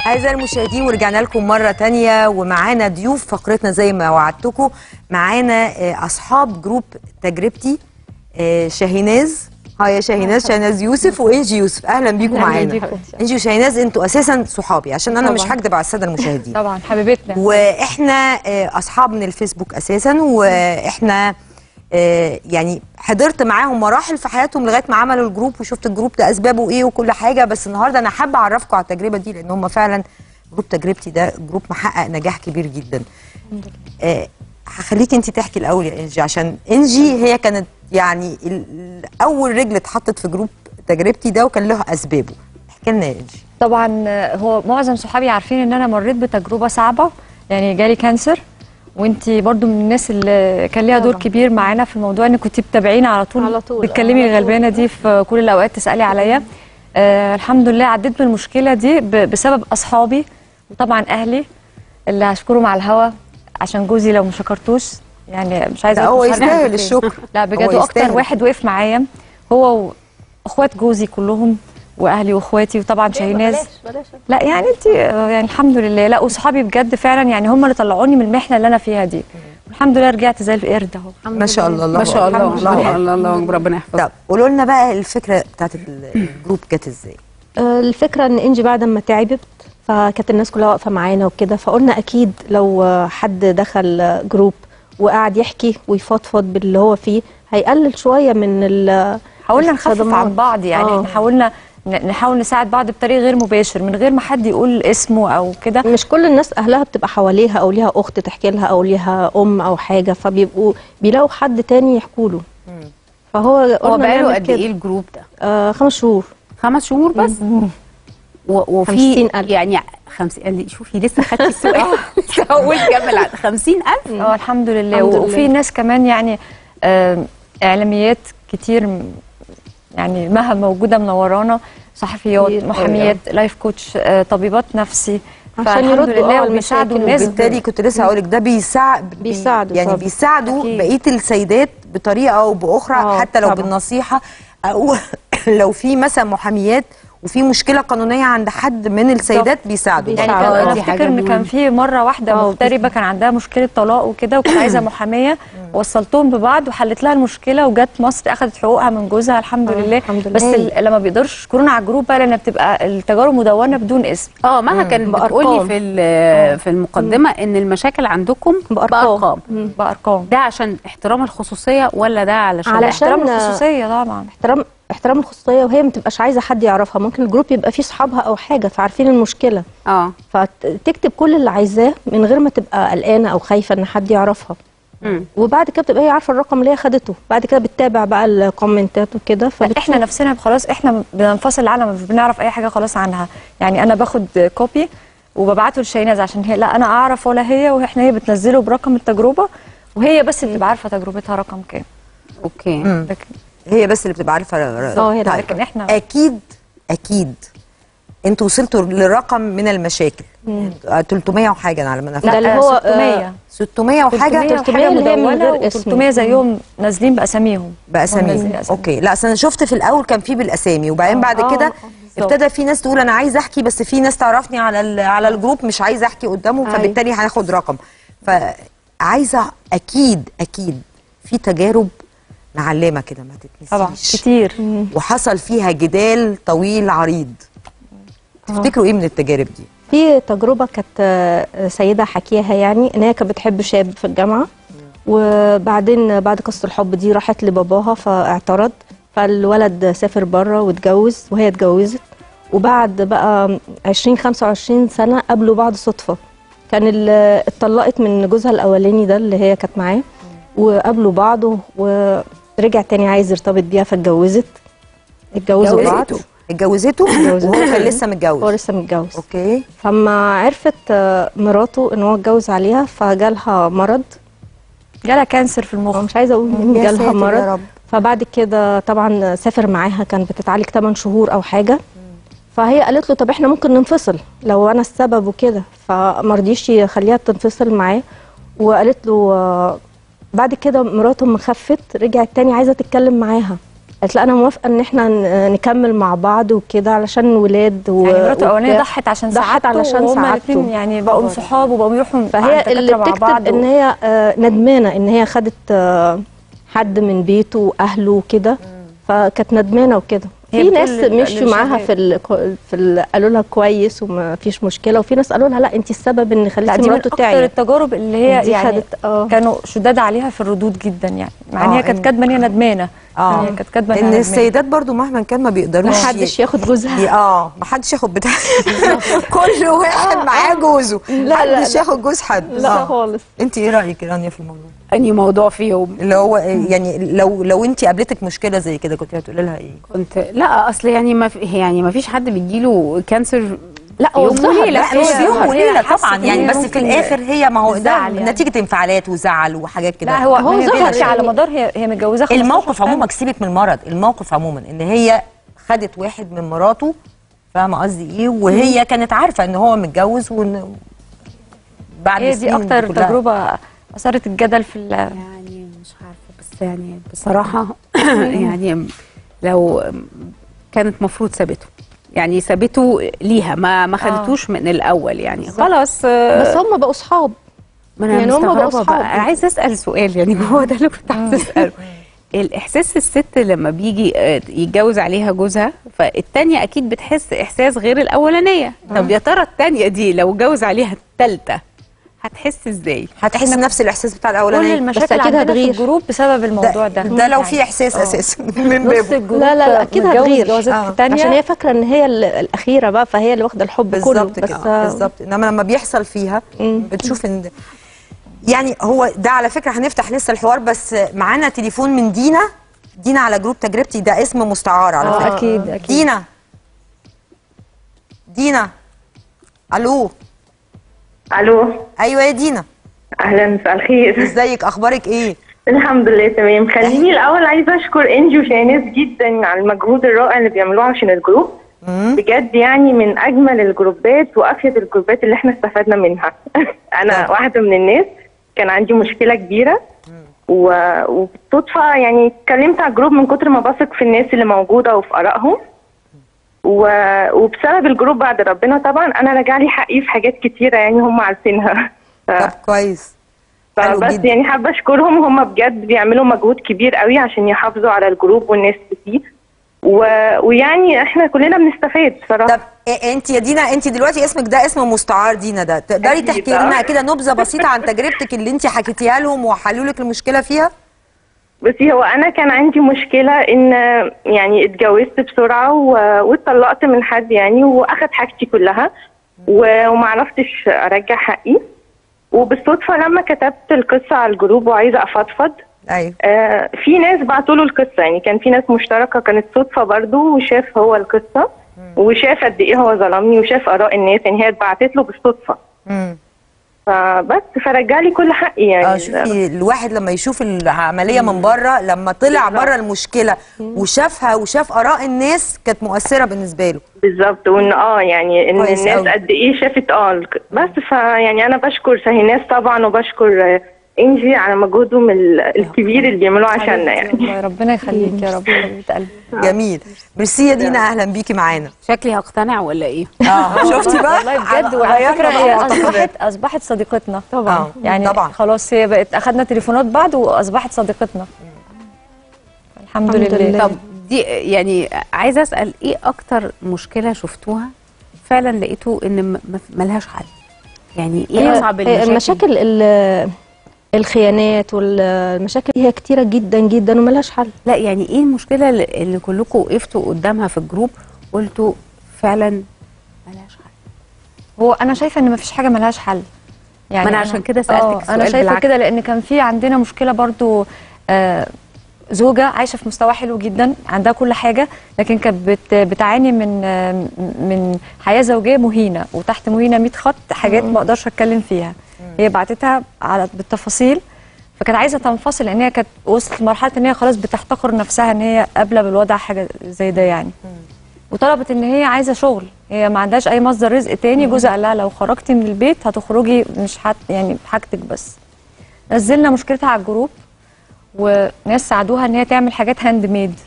أعزائي المشاهدين ورجعنا لكم مرة تانية ومعانا ضيوف فقرتنا زي ما وعدتكم معانا آه، أصحاب جروب تجربتي آه، شاهيناز هاي يا شاهيناز شاهيناز يوسف وإنجي يوسف أهلا بيكم أهلاً معانا بيكم. إنجي وشاهيناز أنتوا أساسا صحابي عشان أنا مش طبعاً. هكدب على السادة المشاهدين طبعا حبيبتنا واحنا آه، اصحاب من الفيسبوك اساسا واحنا آه، يعني حضرت معاهم مراحل في حياتهم لغايه ما عملوا الجروب وشفت الجروب ده اسبابه ايه وكل حاجه بس النهارده انا حابه اعرفكم على التجربه دي لان هم فعلا جروب تجربتي ده جروب محقق نجاح كبير جدا آه، هخليك انت تحكي الاول يا انجي عشان انجي هي كانت يعني ال- ال- اول رجل اتحطت في جروب تجربتي ده وكان له اسبابه احكي لنا يا انجي طبعا آه، هو معظم صحابي عارفين ان انا مريت بتجربه صعبه يعني جالي كانسر وانتي برضو من الناس اللي كان ليها دور طبعاً. كبير معانا في الموضوع ان كنت بتابعينا على طول على طول، بتكلمي آه، على طول. الغلبانه دي في كل الاوقات تسالي عليا آه الحمد لله عديت بالمشكله دي ب- بسبب اصحابي وطبعا اهلي اللي هشكرهم على الهوا عشان جوزي لو ما شكرتوش يعني مش عايزه لا، أقول هو مش عارفة يستاهل أقول فين. الشكر. لا هو بجد اكتر يستاهل. واحد وقف معايا هو واخوات جوزي كلهم واهلي واخواتي وطبعا شاهيناز لا يعني انت يعني الحمد لله لا وصحابي بجد فعلا يعني هم اللي طلعوني من المحنه اللي انا فيها دي الحمد لله رجعت زي القرد اهو ما شاء الله الله ما شاء الله أكبر. الله الله الله اكبر ربنا يحفظك طب قولوا لنا بقى الفكره بتاعت ال- الجروب جت ازاي آه، الفكرة ان انجي بعد ما تعبت فكانت الناس كلها واقفة معانا وكده فقلنا اكيد لو آه، حد دخل آه، جروب وقعد يحكي ويفضفض باللي هو فيه هيقلل شوية من ال حاولنا نخفف الصدمات. عن بعض يعني آه. احنا حاولنا ن- نحاول نساعد بعض بطريق غير مباشر من غير ما حد يقول اسمه او كده مش كل الناس اهلها بتبقى حواليها او ليها اخت تحكي لها او ليها ام او حاجة فبيبقوا بيلاقوا حد تاني يحكوا له فهو هو قلنا بقاله نعمل قد كده. ايه الجروب ده؟ آه خمس شهور خمس شهور بس و- وفي 50,000. يعني خمسين شوفي لسه خدتي السؤال لسه هقول كمل 50000 اه الحمد لله الحمد لله. وفي ناس كمان يعني آم، اعلاميات كتير م- يعني مها موجوده منورانا صحفيات كتير أوي، محاميات لايف كوتش آه، طبيبات نفسي عشان فالحمد يردوا لله على وبيساعدوا المشاكل الناس وبالتالي كنت لسه هقول لك ده بيساعد بي- بيساعدوا يعني طبعا. بيساعدوا أكيد. بقيه السيدات بطريقه او باخرى آه، حتى لو طبعا. بالنصيحه او لو في مثلا محاميات وفي مشكله قانونيه عند حد من السيدات بيساعدوا بيساعدوا. يعني برضه. كان آه، انا دي حاجة افتكر ان كان مهمة. في مره واحده آه، مغتربه كان عندها مشكله طلاق وكده وكانت عايزه محاميه وصلتهم ببعض وحلت لها المشكله وجت مصر اخذت حقوقها من جوزها الحمد آه، لله الحمد لله. بس ال- لما بيقدرش يشكرونا على الجروب بقى لان بتبقى التجارب مدونه بدون اسم اه مها كانت بتقولي بأرقام. في ال- في المقدمه ان المشاكل عندكم بأرقام. بارقام بارقام ده عشان احترام الخصوصيه ولا ده علشان علشان- احترام الخصوصيه طبعا احترام احترام الخصوصيه وهي ما تبقاش عايزه حد يعرفها ممكن الجروب يبقى فيه صحابها او حاجه فعارفين المشكله اه فتكتب كل اللي عايزاه من غير ما تبقى قلقانه او خايفه ان حد يعرفها مم. وبعد كده بتبقى هي عارفه الرقم اللي هي خدته بعد كده بتتابع بقى الكومنتات وكده لا، فبتشوف احنا نفسنا خلاص احنا بننفصل عنها مش بنعرف اي حاجه خلاص عنها يعني انا باخد كوبي وببعته لشيناز عشان هي لا انا اعرف ولا هي واحنا هي بتنزله برقم التجربه وهي بس اللي بتبقى عارفه تجربتها رقم كام اوكي مم. لكن هي بس اللي بتبقى عارفه اه، هي اللي طيب. لكن احنا اكيد اكيد انتوا وصلتوا لرقم من المشاكل آه، 300 وحاجه أنا على ما انا لا، فاكره اللي لا هو، 600 600 وحاجه 300 300 وحاجه اللي هي من مدونه غير اسم. و300 زيهم نازلين باساميهم هم باسامي نازلين أسامي. اوكي لا اصل انا شفت في الاول كان في بالاسامي وبعدين بعد آه، كده آه، بالظبط. ابتدى في ناس تقول انا عايزه احكي بس في ناس تعرفني على ال- على الجروب مش عايزه احكي قدامهم أيوة. فبالتالي هناخد رقم فعايزه اكيد اكيد في تجارب معلمه كده ما طبعا تتنسيش كتير وحصل فيها جدال طويل عريض تفتكروا ايه من التجارب دي في تجربه كانت آه، سيده حكيها يعني ان هي كانت بتحب شاب في الجامعه وبعدين بعد قصه الحب دي راحت لباباها فاعترض فالولد سافر بره واتجوز وهي اتجوزت وبعد بقى 20 25 سنه قابلوا بعض صدفه كان ال- اتطلقت من جوزها الاولاني ده اللي هي كانت معاه وقابلوا بعض ورجع تاني عايز يرتبط بيها فاتجوزت اتجوزوا بعض اتجوزته اتجوزته. وهو كان لسه هو متجوز لسه متجوز اوكي فما عرفت آه، مراته ان هو اتجوز عليها فجالها مرض جالها كانسر في المخ هو مش عايزه اقول مين يا جالها ساتر يا مرض رب. فبعد كده طبعا سافر معاها كان بتتعالج 8 شهور او حاجه فهي قالت له طب احنا ممكن ننفصل لو انا السبب وكده فما رضيش يخليها تنفصل معاه وقالت له آه، بعد كده مراته ما خفت رجعت تاني عايزه تتكلم معاها قالت لا انا موافقه ان احنا ن- نكمل مع بعض وكده علشان ولاد و... يعني مراته الاولانيه وبتاع. ضحت عشان ضحت سعادته علشان وهما سعادته. الاتنين يعني بقوا صحاب وبقوا يروحوا عند فهي دكاترة اللي مع بتكتب بعض ان هي آه، ندمانه ان هي خدت آه، حد من بيته واهله وكده فكانت ندمانه وكده هي في بتقول ناس لل- مشوا معاها في ال... في ال... قالوا لها كويس وما فيش مشكله وفي ناس قالوا لها لا انت السبب ان لا خليتي دي من مراته اكتر تعيا التجارب اللي هي دي يعني خدت- آه. كانوا شداد عليها في الردود جدا يعني مع ان آه، هي كانت إن- كاتبه ان هي ندمانه اه يعني هي كانت كاتبه ان انها ندمانه السيدات برضو مهما كان ما بيقدروش ما حدش ياخد جوزها ي- اه ما حدش ياخد بتاع كل واحد معاه جوزه لا، لا، محدش لا. ياخد جوز حد لا خالص انت ايه رايك يا رانيا في الموضوع اني موضوع فيهم اللي هو يعني لو لو انت قابلتك مشكله زي كده كنت هتقولي لها ايه كنت لا اصل يعني ما في يعني ما فيش حد بيجيله كانسر لا يوم وظهر وليلة. لا هي- مش يوم هي وليله حست طبعا إن يعني هي بس في ممكن الاخر هي ما هو ده تزعل يعني. نتيجه انفعالات وزعل وحاجات كده لا هو, هو هو ظهر ظهر على يعني. مدار هي هي متجوزاه 15 الموقف سنة. عموما سيبك من المرض الموقف عموما ان هي خدت واحد من مراته فاهمه قصدي ايه وهي كانت عارفه ان هو متجوز وان بعد هي دي السنين اكتر كلها. تجربه اثارت الجدل في ال- يعني مش عارفه بس يعني بصراحه يعني لو كانت مفروض سابته يعني سابته ليها ما ما خدتوش من الاول يعني خلاص آه، بس هم بقوا صحاب ما انا يعني هم بقوا مستغربة صحاب. بقى انا عايزه اسال سؤال يعني هو ده اللي كنت عايزه اساله الاحساس الست لما بيجي آه، يتجوز عليها جوزها فالتانية اكيد بتحس احساس غير الاولانيه طب يا ترى التانية دي لو جوز عليها التالتة هتحس ازاي هتحس نفس الاحساس بتاع كل الاولانيه المشاكل أكيد عندنا في هتغير. الجروب بسبب الموضوع ده ده لو في احساس اساسا من نص بابه الجروب لا لا لا اكيد متجوز هتغير جوازات آه. تانية عشان هي فاكره ان هي ال- الاخيره بقى فهي اللي واخده الحب كله بالظبط بس كده بالظبط انما لما بيحصل فيها بتشوف ان يعني هو ده على فكره هنفتح لسه الحوار بس معانا تليفون من دينا دينا على جروب تجربتي ده اسم مستعار على آه، فكره أكيد، أكيد. دينا دينا الو الو ايوه يا دينا اهلا مساء الخير ازيك اخبارك ايه الحمد لله تمام خليني الاول عايزه اشكر انجي وشاهناز جدا على المجهود الرائع اللي بيعملوه عشان الجروب بجد يعني من اجمل الجروبات وافيد الجروبات اللي احنا استفدنا منها انا واحده من الناس كان عندي مشكله كبيره و... وبالصدفه يعني اتكلمت على الجروب من كتر ما بثق في الناس اللي موجوده وفي ارائهم و... وبسبب الجروب بعد ربنا طبعا انا رجع لي حقي في حاجات كتيره يعني هم عارفينها ف... طب كويس حلو فبس جدا. يعني حابه اشكرهم هم بجد بيعملوا مجهود كبير قوي عشان يحافظوا على الجروب والناس اللي فيه و... ويعني احنا كلنا بنستفاد صراحه طب إيه انت يا دينا انت دلوقتي اسمك ده اسم مستعار دينا ده تقدري أكيد، تحكي آه. لنا كده نبذه بسيطه عن تجربتك اللي انت حكيتيها لهم وحلوا لك المشكله فيها بصي هو انا كان عندي مشكله ان يعني اتجوزت بسرعه و... واتطلقت من حد يعني واخد حاجتي كلها و... وما عرفتش ارجع حقي وبالصدفه لما كتبت القصه على الجروب وعايزه افضفض ايوه آه في ناس بعتوا له القصه يعني كان في ناس مشتركه كانت صدفه برضو وشاف هو القصه وشاف قد ايه هو ظلمني وشاف اراء الناس يعني هي اتبعتت له بالصدفه امم فبس فرجع لي كل حقي يعني اه شوفي الواحد لما يشوف العمليه من بره لما طلع بالظبط. بره المشكله وشافها وشاف اراء الناس كانت مؤثره بالنسبه له بالظبط وان اه يعني ان كويس الناس أوي. قد ايه شافت اه الك- بس فيعني انا بشكر سهيناس طبعا وبشكر آه، انجي على مجهودهم ال- الكبير اللي بيعملوه عشاننا يعني والله ربنا يخليك يا رب حبيبه قلبي جميل ميرسي يا دينا اهلا بيكي معانا شكلي هقتنع ولا ايه اه شفتي بقى والله بجد غيرنا وعلى فكره هي بقى معتقدات. اصبحت اصبحت صديقتنا طبعا يعني طبعا خلاص هي بقت اخذنا تليفونات بعض واصبحت صديقتنا الحمد, الحمد لله, لله. طب دي يعني عايزه اسال ايه اكتر مشكله شفتوها فعلا لقيتوا ان م- م- ملهاش حل يعني ايه اصعب هي المشاكل المشاكل ال- الخيانات والمشاكل هي كتيره جدا جدا وملهاش حل لا يعني ايه المشكله اللي اللي كلكم وقفتوا قدامها في الجروب قلتوا فعلا ملهاش حل هو انا شايفه ان مفيش حاجه ملهاش حل يعني ما أنا عشان كده سألتك آه، السؤال انا شايفه بالعكس. كده لان كان في عندنا مشكله برضو آه زوجه عايشه في مستوى حلو جدا عندها كل حاجه لكن كانت بت بتعاني من آه، من حياه زوجيه مهينه وتحت مهينه 100 خط حاجات ما اقدرش اتكلم فيها هي بعتتها على بالتفاصيل فكانت عايزه تنفصل لان هي كانت وصلت لمرحله ان هي خلاص بتحتقر نفسها ان هي قابله بالوضع حاجه زي ده يعني وطلبت ان هي عايزه شغل هي ما عندهاش اي مصدر رزق تاني جوزها قال لها لو خرجتي من البيت هتخرجي مش حت يعني بحاجتك بس نزلنا مشكلتها على الجروب وناس ساعدوها ان هي تعمل حاجات هاند ميد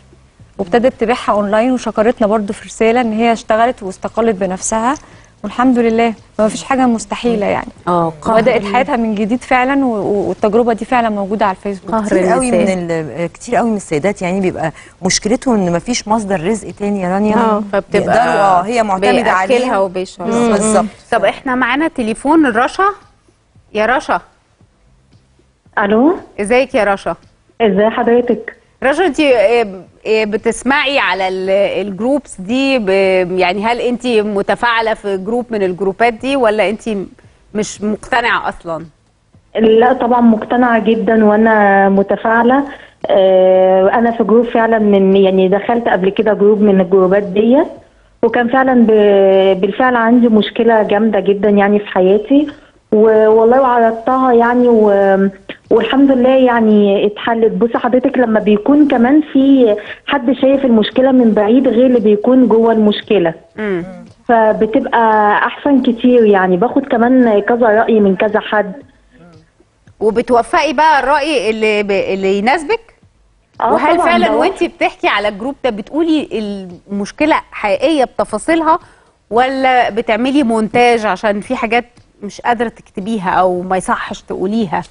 وابتدت تبيعها اونلاين وشكرتنا برضو في رساله ان هي اشتغلت واستقلت بنفسها والحمد لله ما فيش حاجه مستحيله يعني اه وبدات حياتها من جديد فعلا و- و- والتجربه دي فعلا موجوده على الفيسبوك قهر كتير قوي من النساء. ال- كتير قوي من السيدات يعني بيبقى مشكلتهم ان مفيش مصدر رزق تاني يا رانيا آه. فبتبقى بيقدروا اه هي معتمده بيأكلها عليها وبيشربها بالظبط طب احنا معانا تليفون رشا يا رشا الو ازيك يا رشا ازي حضرتك رشا انت بتسمعي على ال- الجروبس دي ب- يعني هل انت متفاعله في جروب من الجروبات دي ولا انت مش مقتنعه اصلا لا طبعا مقتنعة جدا وانا متفاعلة آه، انا في جروب فعلا من يعني دخلت قبل كده جروب من الجروبات دي وكان فعلا ب- بالفعل عندي مشكلة جامدة جدا يعني في حياتي و- والله وعرضتها يعني و- والحمد لله يعني اتحلت بصي حضرتك لما بيكون كمان في حد شايف المشكلة من بعيد غير اللي بيكون جوه المشكلة امم فبتبقى احسن كتير يعني باخد كمان كذا رأي من كذا حد وبتوفقي بقى الراي اللي ب... اللي يناسبك آه وهل طبعاً فعلا ده وانت بتحكي على الجروب ده بتقولي المشكله حقيقيه بتفاصيلها ولا بتعملي مونتاج عشان في حاجات مش قادره تكتبيها او ما يصحش تقوليها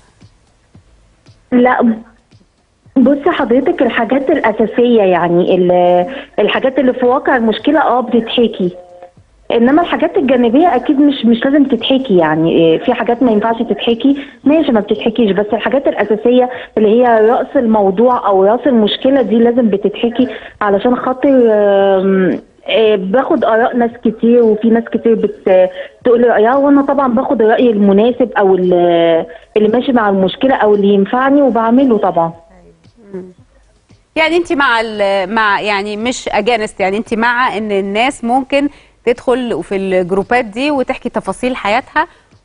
لا بصي حضرتك الحاجات الأساسية يعني ال- الحاجات اللي في واقع المشكلة اه بتتحكي انما الحاجات الجانبيه اكيد مش مش لازم تتحكي يعني إيه، في حاجات ما ينفعش تتحكي ماشي ما بتتحكيش بس الحاجات الاساسيه اللي هي راس الموضوع او راس المشكله دي لازم بتتحكي علشان خاطر آم، آه، باخد اراء ناس كتير وفي ناس كتير بتقول رايها وانا طبعا باخد الراي المناسب او ال- اللي ماشي مع المشكله او اللي ينفعني وبعمله طبعا يعني انت مع ال- مع يعني مش اجانست يعني انت مع ان الناس ممكن تدخل في الجروبات دي وتحكي تفاصيل حياتها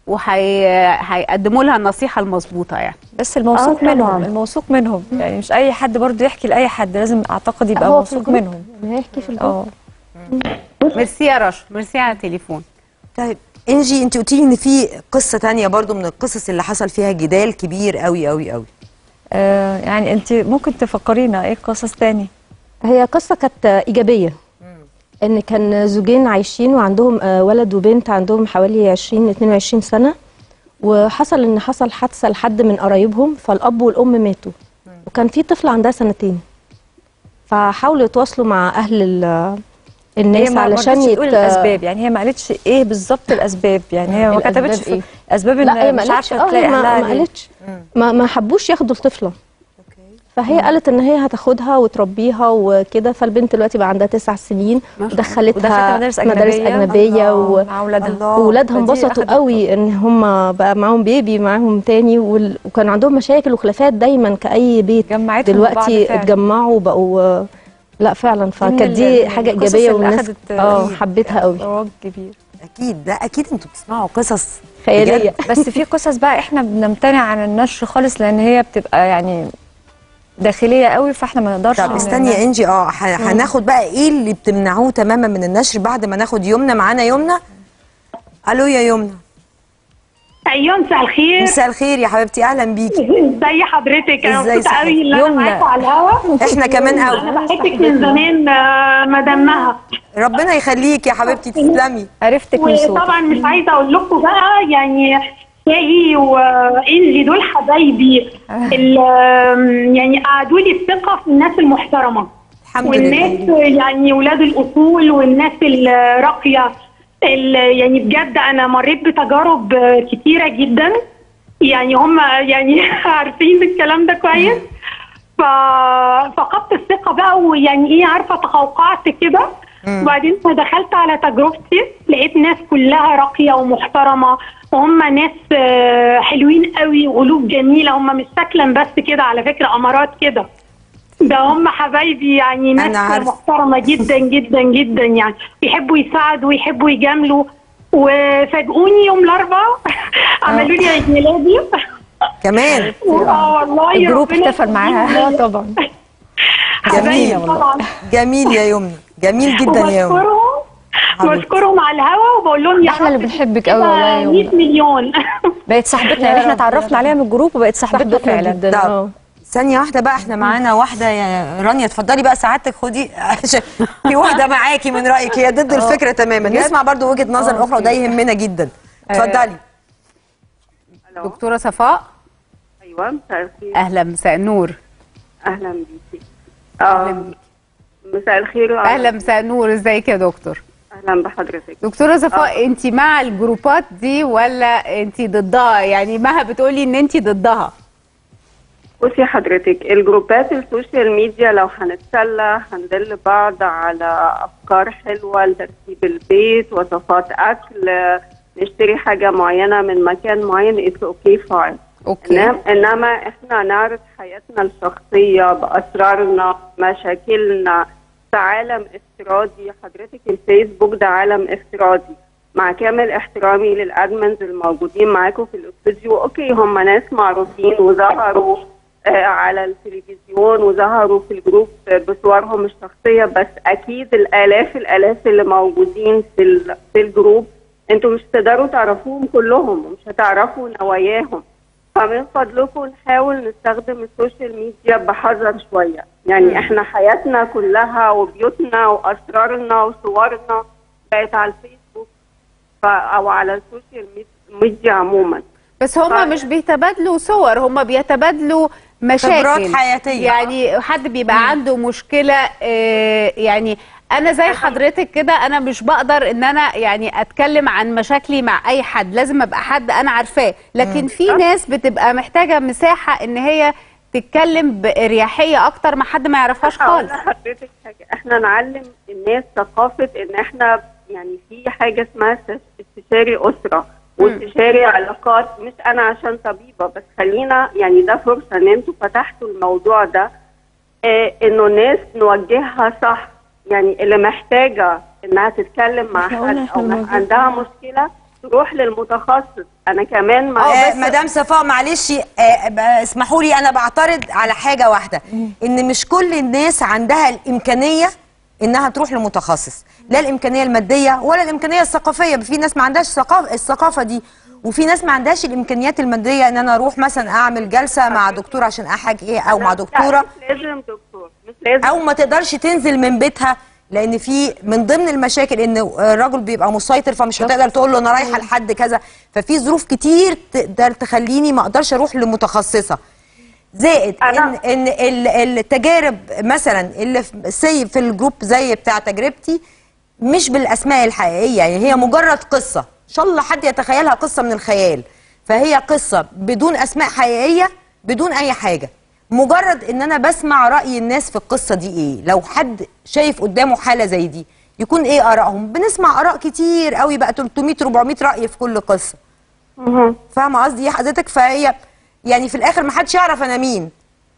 وهيقدموا لها النصيحه المظبوطه يعني بس الموثوق آه، طبعاً. منهم الموثوق منهم يعني مش اي حد برضو يحكي لاي حد لازم اعتقد يبقى هو في موثوق الجروب. منهم ما هيحكي في الجروب اه ميرسي يا رشا ميرسي على التليفون طيب انجي انت قلتي لي ان في قصه تانية برضو من القصص اللي حصل فيها جدال كبير قوي قوي قوي آه، يعني انت ممكن تفكرينا ايه قصص تاني هي قصة كانت إيجابية إن كان زوجين عايشين وعندهم آه، ولد وبنت عندهم حوالي 20 22 سنة وحصل إن حصل حادثة لحد من قرايبهم فالأب والأم ماتوا وكان في طفلة عندها سنتين فحاولوا يتواصلوا مع أهل ال- الناس هي ما علشان رضتش تقول يت... الاسباب يعني هي ما قالتش ايه بالظبط الاسباب يعني هي ما الأسباب كتبتش في إيه؟ اسباب لا هي ان ما مش قالتش عارفه اه تلاقي هي ما, اهلها ما ليه. قالتش ما, ما حبوش ياخدوا الطفلة فهي قالت ان هي هتاخدها وتربيها وكده فالبنت دلوقتي بقى عندها تسع سنين ما شاء الله. ودخلتها ودخلتها مدارس مدارس أجنبية. اجنبيه و... مع اولادها الله. وولادها فدي انبسطوا أخدت قوي ان هم بقى معاهم بيبي معاهم تاني وال... وكان عندهم مشاكل وخلافات دايما كاي بيت جمعتهم ببعض دلوقتي فعلا. اتجمعوا وبقوا لا فعلا من فكانت ال- دي من حاجه القصص ايجابيه اللي والناس أخدت اه إيه؟ حبيتها قوي رواج كبير اكيد لا اكيد انتوا بتسمعوا قصص خياليه بس في قصص بقى احنا بنمتنع عن النشر خالص لان هي بتبقى يعني داخليه قوي فاحنا ما نقدرش طب إن- استني يا انجي اه ه- هناخد بقى ايه اللي بتمنعوه تماما من النشر بعد ما ناخد يمنى معانا يمنى الو يا يمنى ايوه مساء الخير مساء الخير يا حبيبتي اهلا بيكي ازي حضرتك انا إزاي مبسوطه صحتك؟ قوي ان انا يمنى. معاكم على الهوا احنا كمان انا قوي بحبك من زمان آه، مدام مها ربنا يخليك يا حبيبتي تسلمي عرفتك من صوتك وطبعا مش عايزه اقول لكم بقى يعني شاهي وانجي دول حبايبي اللي آم، يعني قعدوا لي الثقه في الناس المحترمه الحمد والناس لله يعني ولاد الاصول والناس الراقيه ال- يعني بجد انا مريت بتجارب كتيره جدا يعني هم يعني عارفين الكلام ده كويس ففقدت الثقه بقى ويعني ايه عارفه تقوقعت كده وبعدين دخلت على تجربتي لقيت ناس كلها راقيه ومحترمه وهم ناس آه، حلوين قوي وقلوب جميله هم مش شكلا بس كده على فكره امارات كده ده هم حبايبي يعني أنا ناس عارفة. محترمه جدا جدا جدا يعني بيحبوا يساعدوا ويحبوا يجاملوا وفاجئوني يوم الاربعاء عملوا لي عيد ميلادي كمان اه والله الجروب ربنا احتفل معاها طبعا حبايبي جميل طبعا جميل يا يمنى جميل جدا يا يمنى وبشكرهم حبيبتي. بشكرهم على الهوا وبقول لهم يا احنا اللي رب بنحبك قوي والله يا 100 يمنى مليون بقت صاحبتنا يعني احنا اتعرفنا عليها من الجروب وبقت صاحبتنا صاحبتنا فعلا جدا طب اه ثانية واحدة بقى احنا معانا واحدة يا رانيا اتفضلي بقى سعادتك خدي عشان في واحدة معاكي من رأيك هي ضد الفكرة تماما نسمع برضو وجهة نظر أخرى وده يهمنا جدا اتفضلي دكتوره صفاء ايوه مساء الخير اهلا مساء النور اهلا بيكي اه مساء الخير اهلا مساء النور ازيك يا دكتور اهلا بحضرتك دكتوره صفاء انت مع الجروبات دي ولا انت ضدها يعني مها بتقولي ان انت ضدها بصي حضرتك الجروبات السوشيال ميديا لو هنتسلى هندل بعض على افكار حلوه لترتيب البيت وصفات اكل نشتري حاجه معينه من مكان معين اتس اوكي فاين اوكي انما احنا نعرض حياتنا الشخصيه باسرارنا مشاكلنا في عالم افتراضي حضرتك الفيسبوك ده عالم افتراضي مع كامل احترامي للادمنز الموجودين معاكم في الاستوديو اوكي هم ناس معروفين وظهروا آه على التلفزيون وظهروا في الجروب بصورهم الشخصيه بس اكيد الالاف الالاف اللي موجودين في ال- في الجروب انتوا مش تقدروا تعرفوهم كلهم ومش هتعرفوا نواياهم فمن فضلكم نحاول نستخدم السوشيال ميديا بحذر شويه يعني احنا حياتنا كلها وبيوتنا واسرارنا وصورنا بقت على الفيسبوك ف- او على السوشيال ميد- ميديا عموما بس هم مش بيتبادلوا صور هم بيتبادلوا مشاكل خبرات حياتية. يعني حد بيبقى عنده مشكلة آه، يعني انا زي حضرتك كده انا مش بقدر ان انا يعني اتكلم عن مشاكلي مع اي حد لازم ابقى حد انا عارفاه لكن في ناس بتبقى محتاجة مساحة ان هي تتكلم باريحية اكتر مع حد ما يعرفهاش هقول خالص لحضرتك حاجه احنا نعلم الناس ثقافه ان احنا يعني في حاجه اسمها استش- استشاري اسره واستشاري علاقات مش انا عشان طبيبه بس خلينا يعني ده فرصه ان انتوا فتحتوا الموضوع ده اه انه الناس نوجهها صح يعني اللي محتاجه انها تتكلم مع إحنا قلنا حد إحنا او الموضوع عندها مشكله تروح للمتخصص انا كمان مع آه مدام صفاء معلش آه ب- اسمحوا لي انا بعترض على حاجه واحده ان مش كل الناس عندها الامكانيه انها تروح لمتخصص لا الامكانيه الماديه ولا الامكانيه الثقافيه في ناس ما عندهاش ثقافه الثقافه دي وفي ناس ما عندهاش الامكانيات الماديه ان انا اروح مثلا اعمل جلسه مع دكتور عشان احكي ايه او مع لا، دكتوره مش لازم دكتور مش لازم او ما تقدرش تنزل من بيتها لان في من ضمن المشاكل ان الراجل بيبقى مسيطر فمش هتقدر تقول له انا رايحه لحد كذا ففي ظروف كتير تقدر تخليني ما اقدرش اروح لمتخصصه زائد ان أنا- ان ال- التجارب مثلا اللي في سي في الجروب زي بتاع تجربتي مش بالاسماء الحقيقيه يعني هي مجرد قصه ان شاء الله حد يتخيلها قصه من الخيال فهي قصه بدون اسماء حقيقيه بدون اي حاجه مجرد ان انا بسمع راي الناس في القصه دي ايه لو حد شايف قدامه حاله زي دي يكون ايه ارائهم بنسمع اراء كتير قوي بقى 300 400 راي في كل قصه مهم. فاهمه قصدي ايه حضرتك فهي يعني في الاخر ما حدش يعرف انا مين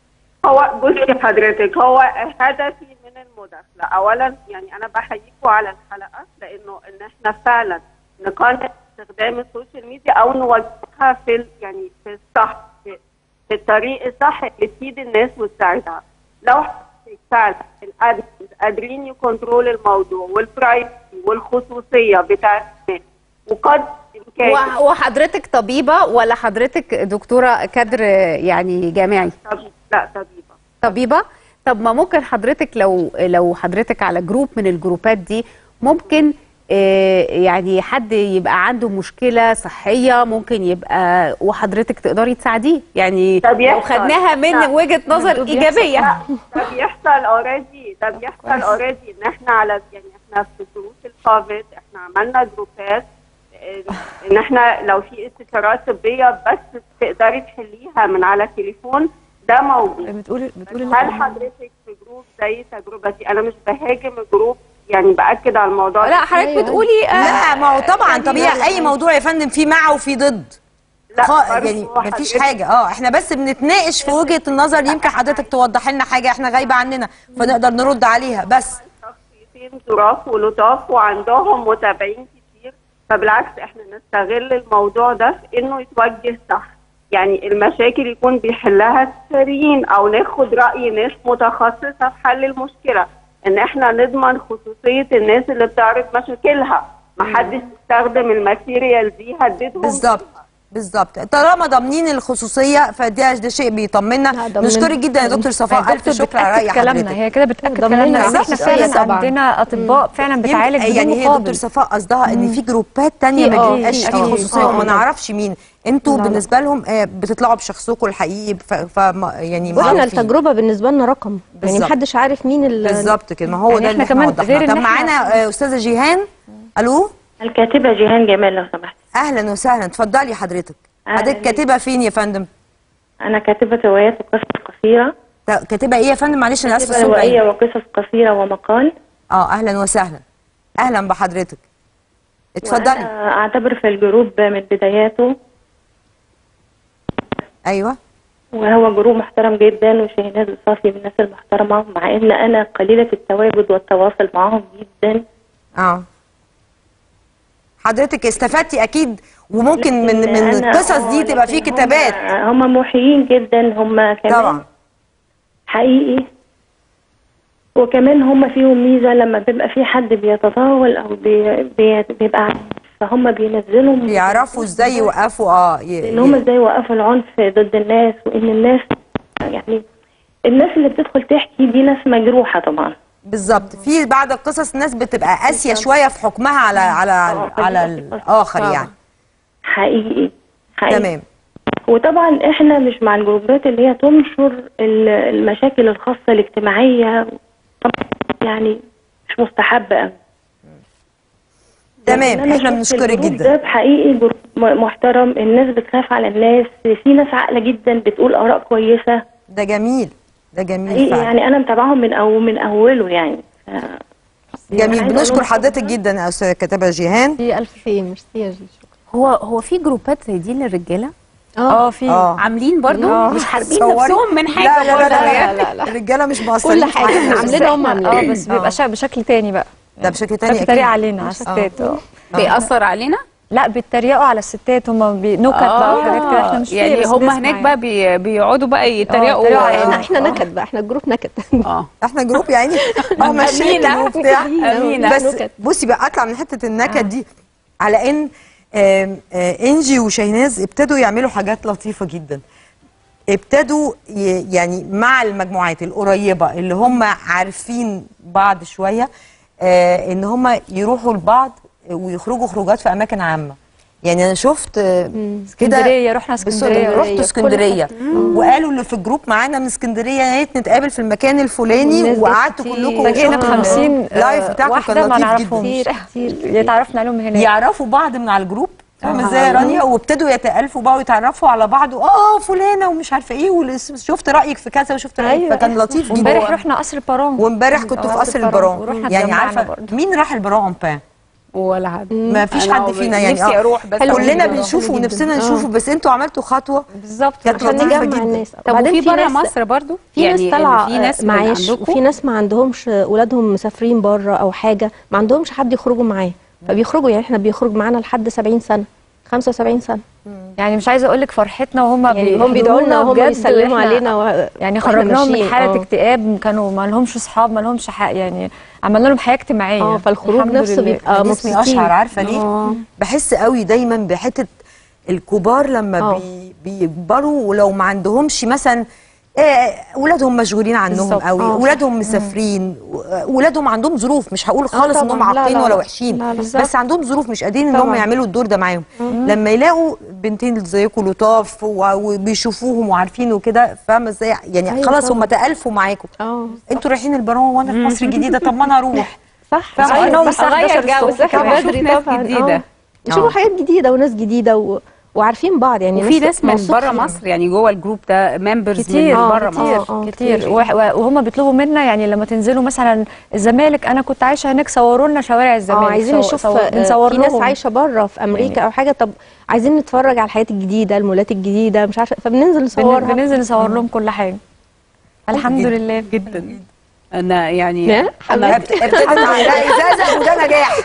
هو بصي حضرتك هو هدفي من المداخله اولا يعني انا بحييكوا على الحلقه لانه ان احنا فعلا نقنن استخدام السوشيال ميديا او نوجهها في ال- يعني في الصح في, في الطريق الصح اللي تفيد الناس وتساعدها لو حضرتك فعلا الادمنز قادرين يكنترول الموضوع والبرايفسي والخصوصيه بتاعت الناس وقد امكاني وح- وحضرتك طبيبة ولا حضرتك دكتورة كادر يعني جامعي طبيب لا طبيبه طبيبة طب ما ممكن حضرتك لو لو حضرتك على جروب من الجروبات دي ممكن آه، يعني حد يبقى عنده مشكلة صحية ممكن يبقى وحضرتك تقدري تساعديه يعني ده لو بيحصل. خدناها من لا. وجهة نظر إيجابية لا ده بيحصل اوريدي ده بيحصل اوريدي ان احنا على يعني احنا في ظروف الكوفيد احنا عملنا جروبات آه، ان احنا لو في استشارات طبيه بس تقدري تحليها من على التليفون ده موجود بتقولي بتقولي هل حضرتك في جروب زي تجربتي انا مش بهاجم الجروب يعني باكد على الموضوع لا ده. حضرتك بتقولي آه، لا ما هو طبعا يعني طبيعي اي موضوع يا فندم فيه مع وفيه ضد لا خا- برضه يعني هو مفيش حضرتك- حاجه اه احنا بس بنتناقش في وجهه النظر يمكن حضرتك توضح لنا حاجه احنا غايبه عننا فنقدر نرد عليها بس شخصيتين ظراف ولطاف وعندهم متابعين كتير فبالعكس احنا نستغل الموضوع ده في انه يتوجه صح يعني المشاكل يكون بيحلها استشاريين او ناخد راي ناس متخصصه في حل المشكله ان احنا نضمن خصوصيه الناس اللي بتعرض مشاكلها ما حدش يستخدم الماتيريال دي يهددهم بالظبط بالظبط طالما ضامنين الخصوصيه فده ده شيء بيطمنا لا، ضامنين. نشكرك جدا يا دكتور صفاء هي الف دكتور شكر على راي بتأكد كلامنا حضرتك هي كده بتاكد ضمننا كلامنا ان احنا الصحة فعلا طبعاً. عندنا اطباء فعلا بتعالج يمكن- بدون يعني هي مقابل دكتور صفاء قصدها ان في جروبات تانية في- ما آه، بيبقاش في- فيه آه، خصوصيه آه، وما آه. نعرفش مين انتوا لا، لا. بالنسبه لهم آه، بتطلعوا بشخصكم الحقيقي ف, ف يعني واحنا معروفين. التجربه بالنسبه لنا رقم يعني بالظبط. محدش عارف مين ال بالظبط كده ما هو يعني ده اللي إحنا احنا كمان غير وضحناه إن طب إحنا- معانا آه، استاذه جيهان الو الكاتبة جيهان جمال لو سمحت اهلا وسهلا اتفضلي حضرتك أهلاً حضرتك بيك. كاتبه فين يا فندم أنا كاتبة روايات وقصص قصيرة ط- كاتبه ايه يا فندم معلش انا اسفه كاتبة الصوت روائية بعيد. وقصص قصيرة ومقال اه اهلا وسهلا اهلا بحضرتك اتفضلي وأنا أعتبر في الجروب من بداياته ايوه وهو جروب محترم جدا وشاهناز الصافي من الناس المحترمة مع إن أنا قليلة التواجد والتواصل معهم جدا اه حضرتك استفدتي اكيد وممكن من لكن من أنا- القصص آه، دي تبقى في لكن هم- كتابات هم محيين جدا هم كمان طبعا حقيقي وكمان هم فيهم ميزة لما بيبقى في حد بيتطاول أو بي بي بيبقى عارف، فهم بينزلوا من- بيعرفوا ازاي يوقفوا اه ي- ان هم ي- ازاي يوقفوا العنف ضد الناس وان الناس يعني الناس اللي بتدخل تحكي دي ناس مجروحة طبعا بالظبط في بعض القصص ناس بتبقى قاسيه شويه في حكمها على على آه، على بالظبط. الاخر طبعا. يعني حقيقي حقيقي تمام وطبعا احنا مش مع الجروبات اللي هي تنشر ال- المشاكل الخاصة الاجتماعية طبعا يعني مش مستحبة قوي تمام لكن أنا احنا شفت بنشكرك الجروب جدا ده حقيقي جروب م- محترم الناس بتخاف على الناس في ناس عاقلة جدا بتقول آراء كويسة ده جميل ده جميل حقيقي فعلا يعني أنا متابعهم من أو من أوله يعني ف... جميل عايزة بنشكر أقول حضرتك جدا يا استاذه كاتبه جيهان في الف خير ميرسي يا جي شكرا هو هو في جروبات زي دي للرجاله اه في اه عاملين برضو آه. مش حاربين تصوري؟ نفسهم من حاجه لا لا لا, برضو لا, يعني. لا, لا, لا. الرجاله مش مقصرين كل حاجه في احنا عاملينها هم اه عاملينها بس بيبقى شا- بشكل تاني بقى ده بشكل تاني بشكل اكيد طريقه علينا على الستات اه بيأثر علينا لا بيتريقوا على الستات هم نكت بقى وحاجات كده احنا مش فيها، يعني بس هم نسمع هناك يعني. بقى بي بيقعدوا بقى يتريقوا يتريقوا علينا. احنا احنا نكد بقى احنا جروب نكد اه احنا جروب يعني اه ماشيين أمينة. وبتاع أمينة. بس نكت. بصي بقى اطلع من حته النكد دي على ان آم، آه، انجي وشيناز ابتدوا يعملوا حاجات لطيفه جدا ابتدوا ي- يعني مع المجموعات القريبه اللي هم عارفين بعض شويه آه، ان هم يروحوا لبعض ويخرجوا خروجات في اماكن عامه يعني انا شفت آه، كده اسكندريه رحنا اسكندريه رحت كل اسكندريه وقالوا اللي في الجروب معانا من اسكندريه يا ريت نتقابل في المكان الفلاني والناس دي وقعدتوا كتير. كلكم فاجئنا ب وشفتوا 50 اللايف بتاعكم واحده كان ما لطيف نعرفهمش جدا كتير اتعرفنا عليهم هناك يعرفوا بعض من على الجروب فاهم ازاي يا رانيا وابتدوا يتالفوا بقى ويتعرفوا على بعض اه فلانه ومش عارفه ايه وشفت رايك في كذا وشفت رايك أيوة. فكان لطيف امبارح جدا رحنا قصر البارون وامبارح كنت في آه، قصر البارون. البارون ورحنا يعني اتجمعنا عارفه برضه. مين راح البارون ان بان ولا حد ما فيش أنا حد فينا يعني نفسي آه. اروح بس حلو كلنا جدا. بنشوفه حلو ونفسنا جدا. نشوفه بس انتوا عملتوا خطوه بالظبط كانت عشان لطيفة نجمع جدا. الناس طب وبعدين وفي في بره ناس- مصر برضو في يعني ناس طالعه في ناس من معاش عندكم وفي ناس ما عندهمش ولادهم مسافرين بره او حاجه ما عندهمش حد يخرجوا معاه فبيخرجوا يعني احنا بيخرج معانا لحد 70 سنه 75 سنه يعني مش عايزه اقول لك فرحتنا وهم يعني هم بيدعوا لنا وهم بجد بيسلموا وإحنا- علينا و... يعني وإحنا خرجناهم من ماشيين. حاله آه. اكتئاب كانوا ما لهمش اصحاب ما لهمش حق يعني عملنا لهم حياه اجتماعيه اه فالخروج الحمد نفسه لله. بيبقى جسمي مبسوطين اشعر عارفه ليه آه. بحس قوي دايما بحته الكبار لما آه. بي بيكبروا ولو ما عندهمش مثلا آه، ولادهم مشغولين عنهم بالظبط. قوي آه. ولادهم مسافرين و- ولادهم عندهم ظروف مش هقول خالص طبعاً. انهم لا، عاقين لا، ولا لا. وحشين لا، لا. بس عندهم ظروف مش قادرين ان هم طبعاً. يعملوا الدور ده معاهم لما يلاقوا بنتين زيكم لطاف و- وبيشوفوهم وعارفين وكده فاهمه ازاي يعني أيوة خلاص هم طبعاً. تالفوا معاكم اه انتوا رايحين البارون وانا في مصر الجديده طب ما انا اروح صح فاهمة؟ صحيح. إنهم بس الساعة أغير 11 جو، الصبح صح، كمان. بشوف ناس جديدة. آه. يشوفوا آه. حاجات جديده وناس جديده و... وعارفين بعض يعني وفي ناس من مبسوط بره فيهم. مصر يعني جوه الجروب ده ممبرز كتير من آه، بره كتير. مصر كتير آه، كتير كتير. وح- وهم بيطلبوا منا يعني لما تنزلوا مثلا الزمالك انا كنت عايشه هناك صوروا لنا شوارع الزمالك اه عايزين صو- نشوف صو- آه، بنصور في ناس لهم. عايشه بره في امريكا او حاجه طب عايزين نتفرج على الحياه الجديده المولات الجديده مش عارفه فبننزل بن- نصورها بننزل نصور لهم كل حاجه الحمد جدا. لله جدا انا يعني يا انا حبيبتي. ابتدت على ازازه وده نجاح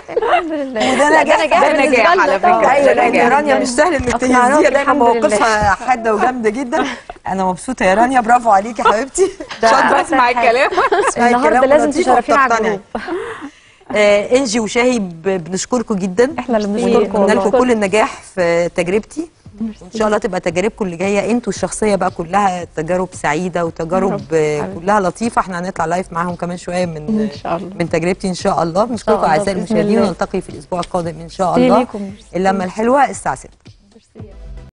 وده نجاح ده نجاح على فكره ايوه ده لان نجاح. رانيا مش سهل انك أقنعناك تهزيها دايما الحمد لله. مواقفها حاده وجامده جدا انا مبسوطه يا رانيا برافو عليكي يا حبيبتي شاطره بسمع الكلام اسمعي النهارده كلام لازم لطيف تشرفينا على وبتقتنعي. الجروب آه انجي وشاهي ب- بنشكركم جدا احنا اللي بنشكركم ونتمنى لكم والله. كل النجاح في تجربتي وان شاء الله تبقى تجاربكم اللي جايه انتوا الشخصيه بقى كلها تجارب سعيده وتجارب رب. آه، كلها لطيفه احنا هنطلع لايف معاهم كمان شويه من ان شاء الله من تجربتي ان شاء الله بنشكركم الله، اعزائي بإذن المشاهدين الله. ونلتقي في الاسبوع القادم ان شاء ميرسي الله ليكم، ميرسي. اللمه الحلوه الساعه 6